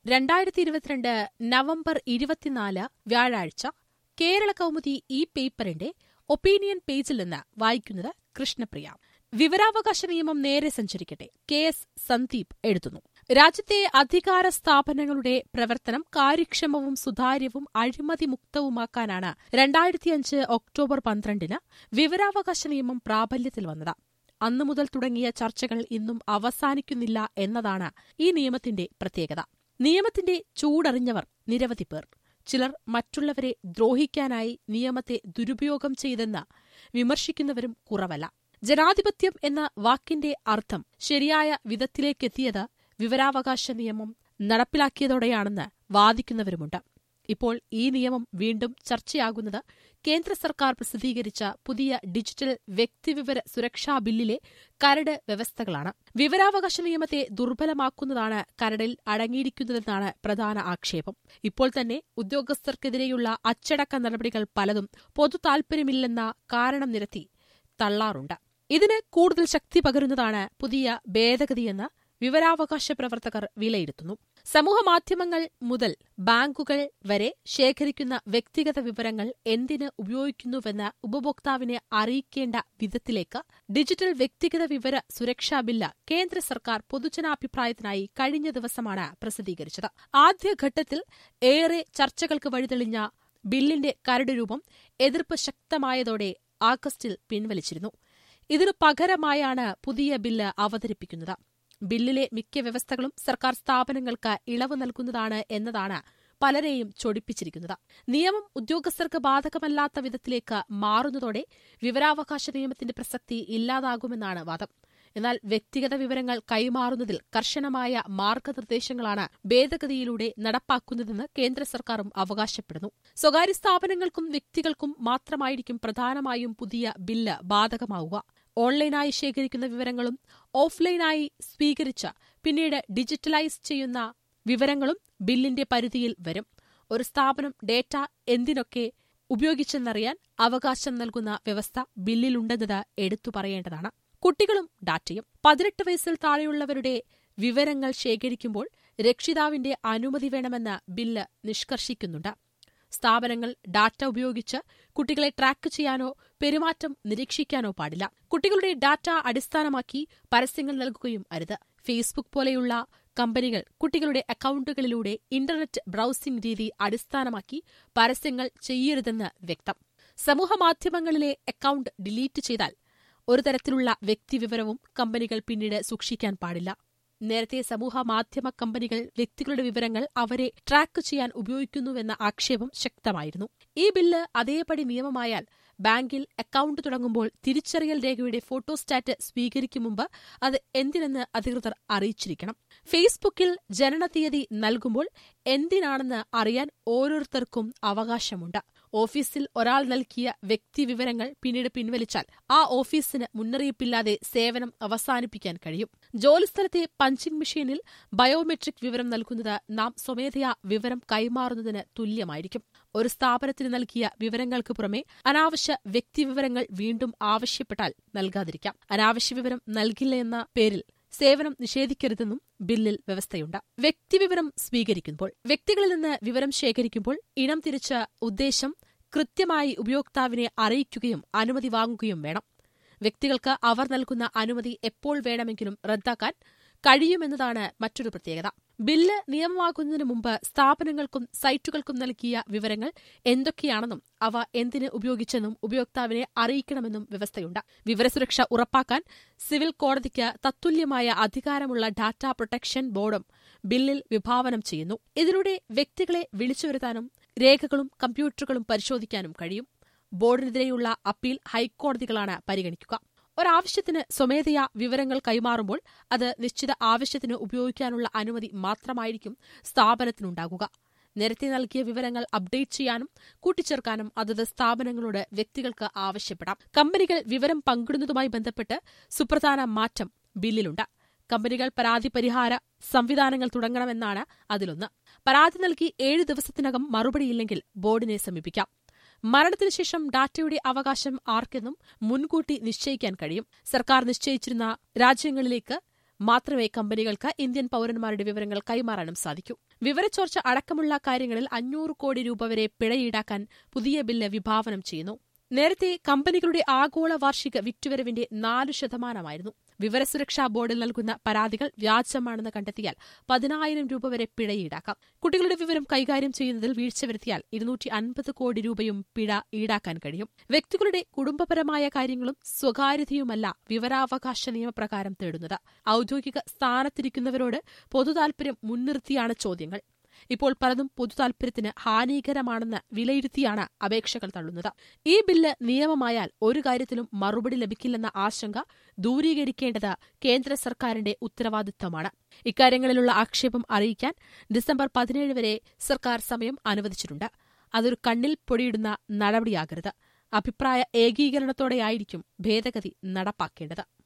രണ്ടായിരത്തി ഇരുപത്തിരണ്ട് നവംബർ ഇരുപത്തിനാല് വ്യാഴാഴ്ച കേരള കൗമുദി ഈ പേപ്പറിന്റെ ഒപ്പീനിയൻ പേജിൽ നിന്ന് വായിക്കുന്നത് കൃഷ്ണപ്രിയ വിവരാവകാശ നിയമം നേരെ സഞ്ചരിക്കട്ടെ കെ എസ് സന്ദീപ് എഴുതുന്നു രാജ്യത്തെ അധികാര സ്ഥാപനങ്ങളുടെ പ്രവർത്തനം കാര്യക്ഷമവും സുതാര്യവും അഴിമതിമുക്തവുമാക്കാനാണ് രണ്ടായിരത്തിയഞ്ച് ഒക്ടോബർ പന്ത്രണ്ടിന് വിവരാവകാശ നിയമം പ്രാബല്യത്തിൽ വന്നത് അന്നു മുതൽ തുടങ്ങിയ ചർച്ചകൾ ഇന്നും അവസാനിക്കുന്നില്ല എന്നതാണ് ഈ നിയമത്തിന്റെ പ്രത്യേകത നിയമത്തിന്റെ ചൂടറിഞ്ഞവർ നിരവധി പേർ ചിലർ മറ്റുള്ളവരെ ദ്രോഹിക്കാനായി നിയമത്തെ ദുരുപയോഗം ചെയ്തെന്ന് വിമർശിക്കുന്നവരും കുറവല്ല ജനാധിപത്യം എന്ന വാക്കിന്റെ അർത്ഥം ശരിയായ വിധത്തിലേക്കെത്തിയത് വിവരാവകാശ നിയമം നടപ്പിലാക്കിയതോടെയാണെന്ന് വാദിക്കുന്നവരുമുണ്ട് ഇപ്പോൾ ഈ നിയമം വീണ്ടും ചർച്ചയാകുന്നത് കേന്ദ്ര സർക്കാർ പ്രസിദ്ധീകരിച്ച പുതിയ ഡിജിറ്റൽ വ്യക്തിവിവര സുരക്ഷാ ബില്ലിലെ കരട് വ്യവസ്ഥകളാണ് വിവരാവകാശ നിയമത്തെ ദുർബലമാക്കുന്നതാണ് കരടിൽ അടങ്ങിയിരിക്കുന്നതെന്നാണ് പ്രധാന ആക്ഷേപം ഇപ്പോൾ തന്നെ ഉദ്യോഗസ്ഥർക്കെതിരെയുള്ള അച്ചടക്ക നടപടികൾ പലതും പൊതു താൽപര്യമില്ലെന്ന കാരണം നിരത്തി തള്ളാറുണ്ട് ഇതിന് കൂടുതൽ ശക്തി പകരുന്നതാണ് പുതിയ ഭേദഗതിയെന്ന് വിവരാവകാശ പ്രവർത്തകർ വിലയിരുത്തുന്നു സമൂഹമാധ്യമങ്ങൾ മുതൽ ബാങ്കുകൾ വരെ ശേഖരിക്കുന്ന വ്യക്തിഗത വിവരങ്ങൾ എന്തിന് ഉപയോഗിക്കുന്നുവെന്ന് ഉപഭോക്താവിനെ അറിയിക്കേണ്ട വിധത്തിലേക്ക് ഡിജിറ്റൽ വ്യക്തിഗത വിവര സുരക്ഷാ ബില്ല് കേന്ദ്ര സർക്കാർ പൊതുജനാഭിപ്രായത്തിനായി കഴിഞ്ഞ ദിവസമാണ് പ്രസിദ്ധീകരിച്ചത് ആദ്യഘട്ടത്തിൽ ഏറെ ചർച്ചകൾക്ക് വഴിതെളിഞ്ഞ ബില്ലിന്റെ കരട് രൂപം എതിർപ്പ് ശക്തമായതോടെ ആഗസ്റ്റിൽ പിൻവലിച്ചിരുന്നു ഇതിനു പകരമായാണ് പുതിയ ബില്ല് അവതരിപ്പിക്കുന്നത് ബില്ലിലെ മിക്ക വ്യവസ്ഥകളും സർക്കാർ സ്ഥാപനങ്ങൾക്ക് ഇളവ് നൽകുന്നതാണ് എന്നതാണ് പലരെയും ചൊടിപ്പിച്ചിരിക്കുന്നത് നിയമം ഉദ്യോഗസ്ഥർക്ക് ബാധകമല്ലാത്ത വിധത്തിലേക്ക് മാറുന്നതോടെ വിവരാവകാശ നിയമത്തിന്റെ പ്രസക്തി ഇല്ലാതാകുമെന്നാണ് വാദം എന്നാൽ വ്യക്തിഗത വിവരങ്ങൾ കൈമാറുന്നതിൽ കർശനമായ മാർഗനിർദ്ദേശങ്ങളാണ് ഭേദഗതിയിലൂടെ നടപ്പാക്കുന്നതെന്ന് കേന്ദ്ര സർക്കാരും അവകാശപ്പെടുന്നു സ്വകാര്യ സ്ഥാപനങ്ങൾക്കും വ്യക്തികൾക്കും മാത്രമായിരിക്കും പ്രധാനമായും പുതിയ ബില്ല് ബാധകമാവുക ഓൺലൈനായി ശേഖരിക്കുന്ന വിവരങ്ങളും ഓഫ്ലൈനായി സ്വീകരിച്ച പിന്നീട് ഡിജിറ്റലൈസ് ചെയ്യുന്ന വിവരങ്ങളും ബില്ലിന്റെ പരിധിയിൽ വരും ഒരു സ്ഥാപനം ഡേറ്റ എന്തിനൊക്കെ ഉപയോഗിച്ചെന്നറിയാൻ അവകാശം നൽകുന്ന വ്യവസ്ഥ ബില്ലിലുണ്ടെന്നത് എടുത്തു പറയേണ്ടതാണ് കുട്ടികളും ഡാറ്റയും പതിനെട്ട് വയസ്സിൽ താഴെയുള്ളവരുടെ വിവരങ്ങൾ ശേഖരിക്കുമ്പോൾ രക്ഷിതാവിന്റെ അനുമതി വേണമെന്ന് ബില്ല് നിഷ്കർഷിക്കുന്നുണ്ട് സ്ഥാപനങ്ങൾ ഡാറ്റ ഉപയോഗിച്ച് കുട്ടികളെ ട്രാക്ക് ചെയ്യാനോ പെരുമാറ്റം നിരീക്ഷിക്കാനോ പാടില്ല കുട്ടികളുടെ ഡാറ്റ അടിസ്ഥാനമാക്കി പരസ്യങ്ങൾ നൽകുകയും അരുത് ഫേസ്ബുക്ക് പോലെയുള്ള കമ്പനികൾ കുട്ടികളുടെ അക്കൌണ്ടുകളിലൂടെ ഇന്റർനെറ്റ് ബ്രൌസിംഗ് രീതി അടിസ്ഥാനമാക്കി പരസ്യങ്ങൾ ചെയ്യരുതെന്ന് വ്യക്തം സമൂഹമാധ്യമങ്ങളിലെ അക്കൌണ്ട് ഡിലീറ്റ് ചെയ്താൽ ഒരു തരത്തിലുള്ള വ്യക്തിവിവരവും കമ്പനികൾ പിന്നീട് സൂക്ഷിക്കാൻ പാടില്ല നേരത്തെ സമൂഹ മാധ്യമ കമ്പനികൾ വ്യക്തികളുടെ വിവരങ്ങൾ അവരെ ട്രാക്ക് ചെയ്യാൻ ഉപയോഗിക്കുന്നുവെന്ന ആക്ഷേപം ശക്തമായിരുന്നു ഈ ബില്ല് അതേപടി നിയമമായാൽ ബാങ്കിൽ അക്കൌണ്ട് തുടങ്ങുമ്പോൾ തിരിച്ചറിയൽ രേഖയുടെ ഫോട്ടോസ്റ്റാറ്റ് സ്വീകരിക്കും മുമ്പ് അത് എന്തിനെന്ന് അധികൃതർ അറിയിച്ചിരിക്കണം ഫേസ്ബുക്കിൽ ജനനതീയതി നൽകുമ്പോൾ എന്തിനാണെന്ന് അറിയാൻ ഓരോരുത്തർക്കും അവകാശമുണ്ട് ഓഫീസിൽ ഒരാൾ നൽകിയ വ്യക്തിവിവരങ്ങൾ പിന്നീട് പിൻവലിച്ചാൽ ആ ഓഫീസിന് മുന്നറിയിപ്പില്ലാതെ സേവനം അവസാനിപ്പിക്കാൻ കഴിയും ജോലിസ്ഥലത്തെ പഞ്ചിംഗ് മെഷീനിൽ ബയോമെട്രിക് വിവരം നൽകുന്നത് നാം സ്വമേധയാ വിവരം കൈമാറുന്നതിന് തുല്യമായിരിക്കും ഒരു സ്ഥാപനത്തിന് നൽകിയ വിവരങ്ങൾക്ക് പുറമെ അനാവശ്യ വ്യക്തിവിവരങ്ങൾ വീണ്ടും ആവശ്യപ്പെട്ടാൽ നൽകാതിരിക്കാം അനാവശ്യ വിവരം നൽകില്ല എന്ന പേരിൽ സേവനം നിഷേധിക്കരുതെന്നും ബില്ലിൽ വ്യവസ്ഥയുണ്ട് വ്യക്തിവിവരം സ്വീകരിക്കുമ്പോൾ വ്യക്തികളിൽ നിന്ന് വിവരം ശേഖരിക്കുമ്പോൾ ഇനം തിരിച്ച ഉദ്ദേശം കൃത്യമായി ഉപയോക്താവിനെ അറിയിക്കുകയും അനുമതി വാങ്ങുകയും വേണം വ്യക്തികൾക്ക് അവർ നൽകുന്ന അനുമതി എപ്പോൾ വേണമെങ്കിലും റദ്ദാക്കാൻ കഴിയുമെന്നതാണ് മറ്റൊരു പ്രത്യേകത ബില്ല് നിയമമാകുന്നതിന് മുമ്പ് സ്ഥാപനങ്ങൾക്കും സൈറ്റുകൾക്കും നൽകിയ വിവരങ്ങൾ എന്തൊക്കെയാണെന്നും അവ എന്തിന് ഉപയോഗിച്ചെന്നും ഉപയോക്താവിനെ അറിയിക്കണമെന്നും വ്യവസ്ഥയുണ്ട് വിവരസുരക്ഷ ഉറപ്പാക്കാൻ സിവിൽ കോടതിക്ക് തത്തുല്യമായ അധികാരമുള്ള ഡാറ്റാ പ്രൊട്ടക്ഷൻ ബോർഡും ബില്ലിൽ വിഭാവനം ചെയ്യുന്നു ഇതിലൂടെ വ്യക്തികളെ വിളിച്ചുവരുത്താനും രേഖകളും കമ്പ്യൂട്ടറുകളും പരിശോധിക്കാനും കഴിയും ബോർഡിനെതിരെയുള്ള അപ്പീൽ ഹൈക്കോടതികളാണ് പരിഗണിക്കുക ഒരാവശ്യത്തിന് സ്വമേധയാ വിവരങ്ങൾ കൈമാറുമ്പോൾ അത് നിശ്ചിത ആവശ്യത്തിന് ഉപയോഗിക്കാനുള്ള അനുമതി മാത്രമായിരിക്കും സ്ഥാപനത്തിനുണ്ടാകുക നേരത്തെ നൽകിയ വിവരങ്ങൾ അപ്ഡേറ്റ് ചെയ്യാനും കൂട്ടിച്ചേർക്കാനും അതത് സ്ഥാപനങ്ങളോട് വ്യക്തികൾക്ക് ആവശ്യപ്പെടാം കമ്പനികൾ വിവരം പങ്കിടുന്നതുമായി ബന്ധപ്പെട്ട് സുപ്രധാന മാറ്റം ബില്ലിലുണ്ട് കമ്പനികൾ പരാതി പരിഹാര സംവിധാനങ്ങൾ തുടങ്ങണമെന്നാണ് അതിലൊന്ന് പരാതി നൽകി ഏഴ് ദിവസത്തിനകം മറുപടിയില്ലെങ്കിൽ ബോർഡിനെ സമീപിക്കാം മരണത്തിനു ശേഷം ഡാറ്റയുടെ അവകാശം ആർക്കെന്നും മുൻകൂട്ടി നിശ്ചയിക്കാൻ കഴിയും സർക്കാർ നിശ്ചയിച്ചിരുന്ന രാജ്യങ്ങളിലേക്ക് മാത്രമേ കമ്പനികൾക്ക് ഇന്ത്യൻ പൌരന്മാരുടെ വിവരങ്ങൾ കൈമാറാനും സാധിക്കൂ വിവരച്ചോർച്ച അടക്കമുള്ള കാര്യങ്ങളിൽ അഞ്ഞൂറ് കോടി രൂപ വരെ പിഴ ഈടാക്കാൻ പുതിയ ബില്ല് വിഭാവനം ചെയ്യുന്നു നേരത്തെ കമ്പനികളുടെ ആഗോള വാർഷിക വിറ്റുവരവിന്റെ നാല് ശതമാനമായിരുന്നു വിവരസുരക്ഷാ ബോർഡിൽ നൽകുന്ന പരാതികൾ വ്യാജമാണെന്ന് കണ്ടെത്തിയാൽ പതിനായിരം രൂപ വരെ പിഴ ഈടാക്കാം കുട്ടികളുടെ വിവരം കൈകാര്യം ചെയ്യുന്നതിൽ വീഴ്ച വരുത്തിയാൽ ഇരുന്നൂറ്റി അൻപത് കോടി രൂപയും പിഴ ഈടാക്കാൻ കഴിയും വ്യക്തികളുടെ കുടുംബപരമായ കാര്യങ്ങളും സ്വകാര്യതയുമല്ല വിവരാവകാശ നിയമപ്രകാരം തേടുന്നത് ഔദ്യോഗിക സ്ഥാനത്തിരിക്കുന്നവരോട് പൊതുതാൽപര്യം മുൻനിർത്തിയാണ് ചോദ്യങ്ങൾ ഇപ്പോൾ പലതും പൊതുതാൽപര്യത്തിന് ഹാനികരമാണെന്ന് വിലയിരുത്തിയാണ് അപേക്ഷകൾ തള്ളുന്നത് ഈ ബില്ല് നിയമമായാൽ ഒരു കാര്യത്തിലും മറുപടി ലഭിക്കില്ലെന്ന ആശങ്ക ദൂരീകരിക്കേണ്ടത് കേന്ദ്ര സർക്കാരിന്റെ ഉത്തരവാദിത്തമാണ് ഇക്കാര്യങ്ങളിലുള്ള ആക്ഷേപം അറിയിക്കാൻ ഡിസംബർ പതിനേഴ് വരെ സർക്കാർ സമയം അനുവദിച്ചിട്ടുണ്ട് അതൊരു കണ്ണിൽ പൊടിയിടുന്ന നടപടിയാകരുത് അഭിപ്രായ ഏകീകരണത്തോടെയായിരിക്കും ഭേദഗതി നടപ്പാക്കേണ്ടത്